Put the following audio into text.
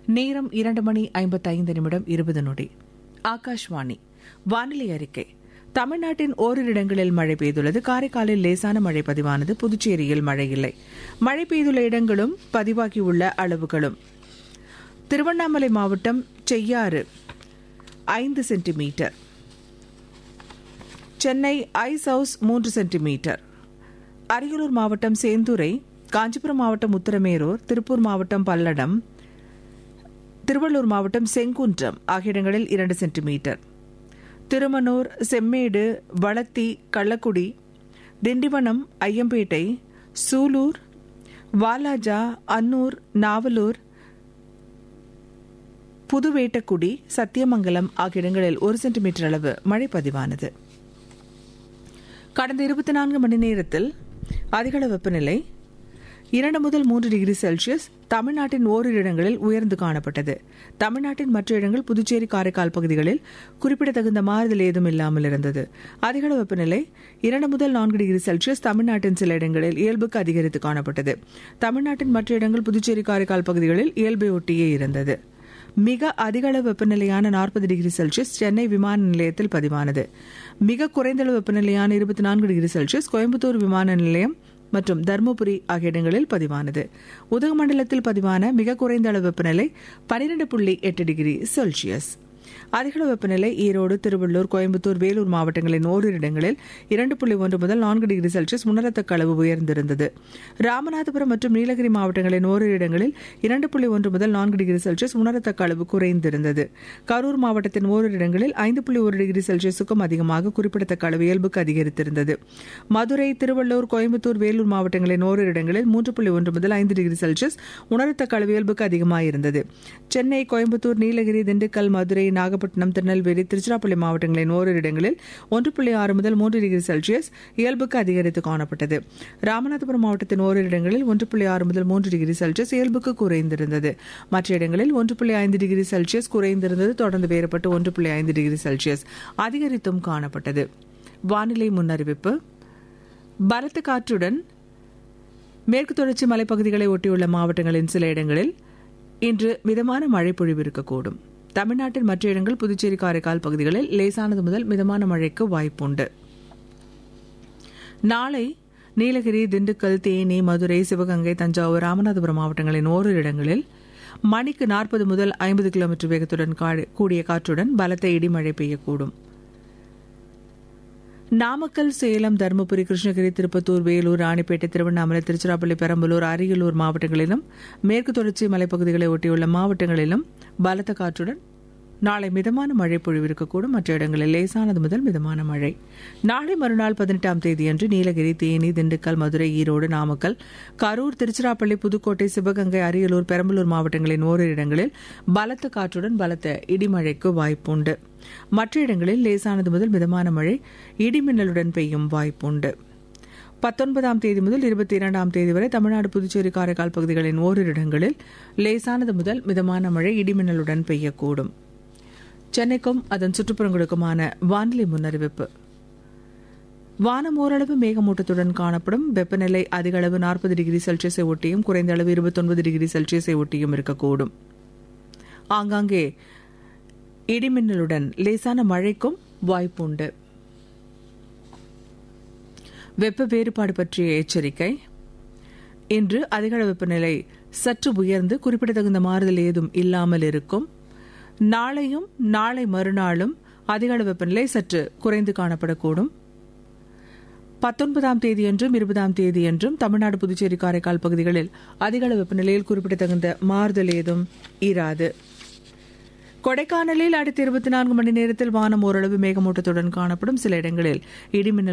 நேரம் இரண்டு மணி ஐம்பத்தைந்து நிமிடம் இருபது நொடி ஆகாஷ்வாணி வானிலை அறிக்கை தமிழ்நாட்டின் ஓரிரு இடங்களில் மழை பெய்துள்ளது காரைக்காலில் லேசான மழை பதிவானது புதுச்சேரியில் மழை இல்லை மழை பெய்துள்ள இடங்களும் பதிவாகியுள்ள அளவுகளும் திருவண்ணாமலை மாவட்டம் செய்யாறு ஐந்து சென்டிமீட்டர் சென்னை ஐஸ் ஹவுஸ் மூன்று சென்டிமீட்டர் அரியலூர் மாவட்டம் சேந்துரை காஞ்சிபுரம் மாவட்டம் உத்தரமேரூர் திருப்பூர் மாவட்டம் பல்லடம் திருவள்ளூர் மாவட்டம் செங்குன்றம் ஆகிய இடங்களில் இரண்டு சென்டிமீட்டர் திருமனூர் செம்மேடு வளத்தி கள்ளக்குடி திண்டிவனம் ஐயம்பேட்டை சூலூர் வாலாஜா அன்னூர் நாவலூர் புதுவேட்டக்குடி சத்தியமங்கலம் ஆகிய இடங்களில் ஒரு சென்டிமீட்டர் அளவு மழை பதிவானது கடந்த இருபத்தி நான்கு மணி நேரத்தில் அதிகள வெப்பநிலை இரண்டு முதல் மூன்று டிகிரி செல்சியஸ் தமிழ்நாட்டின் ஓரிரு இடங்களில் உயர்ந்து காணப்பட்டது தமிழ்நாட்டின் மற்ற இடங்கள் புதுச்சேரி காரைக்கால் பகுதிகளில் குறிப்பிடத்தகுந்த மாறுதல் ஏதும் இல்லாமல் இருந்தது அதிகள வெப்பநிலை இரண்டு முதல் நான்கு டிகிரி செல்சியஸ் தமிழ்நாட்டின் சில இடங்களில் இயல்புக்கு அதிகரித்து காணப்பட்டது தமிழ்நாட்டின் மற்ற இடங்கள் புதுச்சேரி காரைக்கால் பகுதிகளில் இயல்பை ஒட்டியே இருந்தது மிக அதிகளவு வெப்பநிலையான நாற்பது டிகிரி செல்சியஸ் சென்னை விமான நிலையத்தில் பதிவானது மிக குறைந்த அளவு வெப்பநிலையான இருபத்தி நான்கு டிகிரி செல்சியஸ் கோயம்புத்தூர் விமான நிலையம் மற்றும் தருமபுரி ஆகிய இடங்களில் பதிவானது உதகமண்டலத்தில் பதிவான மிக குறைந்த அளவு வெப்பநிலை பனிரெண்டு புள்ளி எட்டு டிகிரி செல்சியஸ் அதிகளவு வெப்பநிலை ஈரோடு திருவள்ளூர் கோயம்புத்தூர் வேலூர் மாவட்டங்களின் ஓரிரு இடங்களில் இரண்டு புள்ளி ஒன்று முதல் நான்கு டிகிரி செல்சியஸ் உணரத்தக்க அளவு உயர்ந்திருந்தது ராமநாதபுரம் மற்றும் நீலகிரி மாவட்டங்களின் ஓரிரு இடங்களில் இரண்டு புள்ளி ஒன்று முதல் நான்கு டிகிரி செல்சியஸ் உணரத்தக்க அளவு குறைந்திருந்தது கரூர் மாவட்டத்தின் ஓரிரு இடங்களில் ஐந்து புள்ளி ஒரு டிகிரி செல்சியஸுக்கும் அதிகமாக குறிப்பிடத்தக்க அளவு இயல்புக்கு அதிகரித்திருந்தது மதுரை திருவள்ளூர் கோயம்புத்தூர் வேலூர் மாவட்டங்களின் ஓரிரு இடங்களில் மூன்று புள்ளி ஒன்று முதல் ஐந்து டிகிரி செல்சியஸ் உணரத்தக்க அளவு இயல்புக்கு அதிகமாயிருந்தது சென்னை கோயம்புத்தூர் நீலகிரி திண்டுக்கல் மதுரை நாகப்பட்டினம் திருநெல்வேலி திருச்சிராப்பள்ளி மாவட்டங்களின் ஓரிரு இடங்களில் ஒன்று புள்ளி ஆறு முதல் மூன்று டிகிரி செல்சியஸ் இயல்புக்கு அதிகரித்து காணப்பட்டது ராமநாதபுரம் மாவட்டத்தின் ஓரிரு இடங்களில் ஒன்று புள்ளி ஆறு முதல் மூன்று டிகிரி செல்சியஸ் இயல்புக்கு குறைந்திருந்தது மற்ற இடங்களில் ஒன்று புள்ளி ஐந்து டிகிரி செல்சியஸ் குறைந்திருந்தது தொடர்ந்து வேறுபட்டு ஒன்று புள்ளி ஐந்து டிகிரி செல்சியஸ் அதிகரித்தும் காணப்பட்டது வானிலை முன்னறிவிப்பு பலத்த காற்றுடன் மேற்கு தொடர்ச்சி மலைப்பகுதிகளை ஒட்டியுள்ள மாவட்டங்களின் சில இடங்களில் இன்று மிதமான மழை பொழிவு இருக்கக்கூடும் தமிழ்நாட்டின் மற்ற இடங்கள் புதுச்சேரி காரைக்கால் பகுதிகளில் லேசானது முதல் மிதமான மழைக்கு வாய்ப்புண்டு நாளை நீலகிரி திண்டுக்கல் தேனி மதுரை சிவகங்கை தஞ்சாவூர் ராமநாதபுரம் மாவட்டங்களின் ஓரிரு இடங்களில் மணிக்கு நாற்பது முதல் ஐம்பது கிலோமீட்டர் வேகத்துடன் கூடிய காற்றுடன் பலத்த இடிமழை பெய்யக்கூடும் நாமக்கல் சேலம் தருமபுரி கிருஷ்ணகிரி திருப்பத்தூர் வேலூர் ராணிப்பேட்டை திருவண்ணாமலை திருச்சிராப்பள்ளி பெரம்பலூர் அரியலூர் மாவட்டங்களிலும் மேற்கு தொடர்ச்சி மலைப்பகுதிகளை ஒட்டியுள்ள மாவட்டங்களிலும் பலத்த காற்றுடன் நாளை மிதமான மழை பொழிவிருக்கக்கூடும் மற்ற இடங்களில் லேசானது முதல் மிதமான மழை நாளை மறுநாள் பதினெட்டாம் தேதியன்று நீலகிரி தேனி திண்டுக்கல் மதுரை ஈரோடு நாமக்கல் கரூர் திருச்சிராப்பள்ளி புதுக்கோட்டை சிவகங்கை அரியலூர் பெரம்பலூர் மாவட்டங்களின் ஓரிரு இடங்களில் பலத்த காற்றுடன் பலத்த இடிமழைக்கு வாய்ப்புண்டு மற்ற இடங்களில் லேசானது முதல் மிதமான மழை இடிமின்னலுடன் பெய்யும் வாய்ப்புண்டு பத்தொன்பதாம் தேதி முதல் இருபத்தி இரண்டாம் தேதி வரை தமிழ்நாடு புதுச்சேரி காரைக்கால் பகுதிகளின் ஓரிரு இடங்களில் லேசானது முதல் மிதமான மழை இடிமின்னலுடன் பெய்யக்கூடும் சென்னைக்கும் அதன் சுற்றுப்புறங்களுக்குமான வானிலை முன்னறிவிப்பு வானம் ஓரளவு மேகமூட்டத்துடன் காணப்படும் வெப்பநிலை அதிக அளவு நாற்பது டிகிரி செல்சியஸை ஒட்டியும் குறைந்த அளவு இருபத்தொன்பது டிகிரி செல்சியஸை ஒட்டியும் இருக்கக்கூடும் ஆங்காங்கே இடிமின்னலுடன் லேசான மழைக்கும் வாய்ப்புண்டு வெப்ப வேறுபாடு பற்றிய எச்சரிக்கை இன்று அதிகள வெப்பநிலை சற்று உயர்ந்து குறிப்பிடத்தகுந்த மாறுதல் ஏதும் இல்லாமல் இருக்கும் நாளையும் நாளை மறுநாளும் அதிகள வெப்பநிலை சற்று குறைந்து காணப்படக்கூடும் பத்தொன்பதாம் தேதியன்றும் இருபதாம் தேதியன்றும் தமிழ்நாடு புதுச்சேரி காரைக்கால் பகுதிகளில் அதிகள வெப்பநிலையில் குறிப்பிடத்தகுந்த மாறுதல் ஏதும் இராது கொடைக்கானலில் அடுத்த இருபத்தி நான்கு மணி நேரத்தில் வானம் ஓரளவு மேகமூட்டத்துடன் காணப்படும் சில இடங்களில் இடிமின்னல்